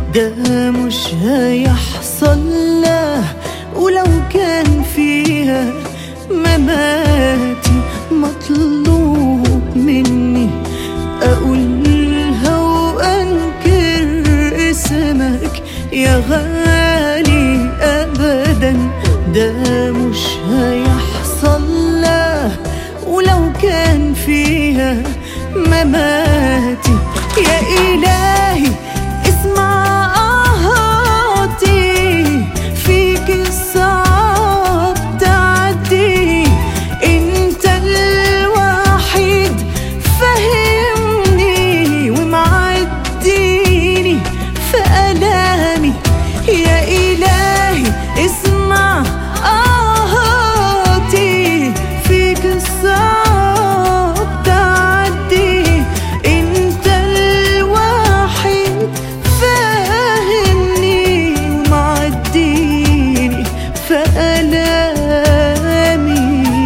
ده مش هيحصل له ولو كان فيها مماتي مطلوب مني أقولها وأنكر اسمك يا غالي أبدا ده مش هيحصل له ولو كان فيها مماتي يا إلهي اسمع آهاتي فيك الصعب تعدي انت الوحيد فهمني ومعديني في ألامي يا إلهي اسمع آهاتي فيك الصعب تعدي انت الوحيد فاهمني ومعديني في ألامي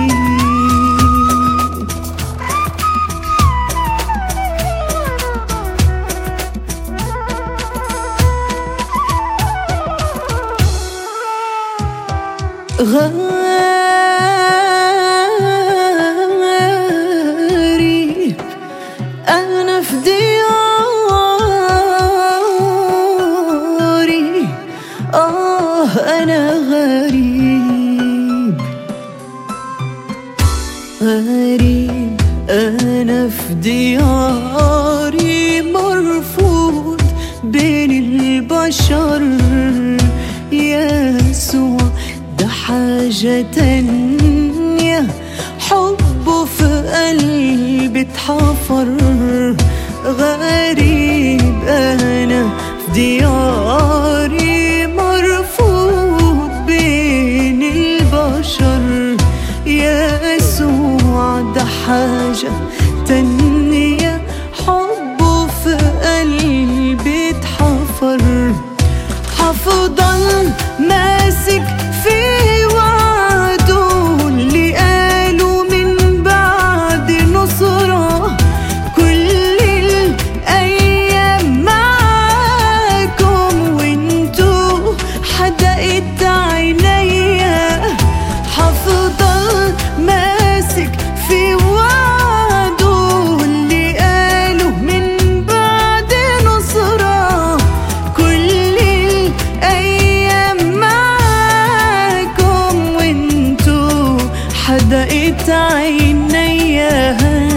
غريب أنا في دياري آه أنا غريب غريب أنا في دياري مرفوض بين البشر يسوع ده حاجة تانية حبه في قلبي اتحفر غريب أنا في دياري مرفوض بين البشر يسوع ده حاجة تانية حبه في قلبي اتحفر هفضل ماسك في وعده اللي قاله من بعد نصرة كل الأيام معاكم وانتوا حدقت عينيا هفضل ماسك في وعده اللي قاله من بعد نصرة كل الأيام معاكم وانتوا حدقت عينيا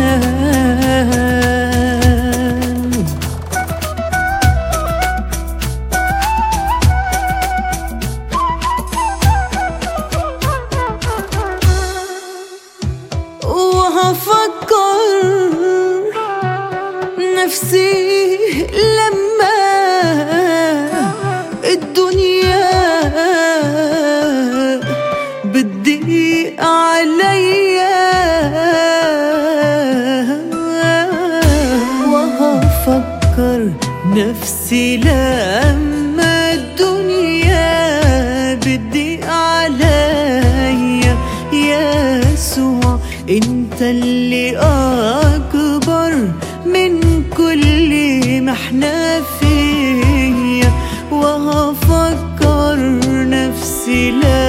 وهفكر نفسي لما الدنيا بتضيق عليا وهفكر نفسي لما الدنيا بتضيق عليا يسوع انت اللي اكبر من كل محنة فيا وهفكر نفسي لا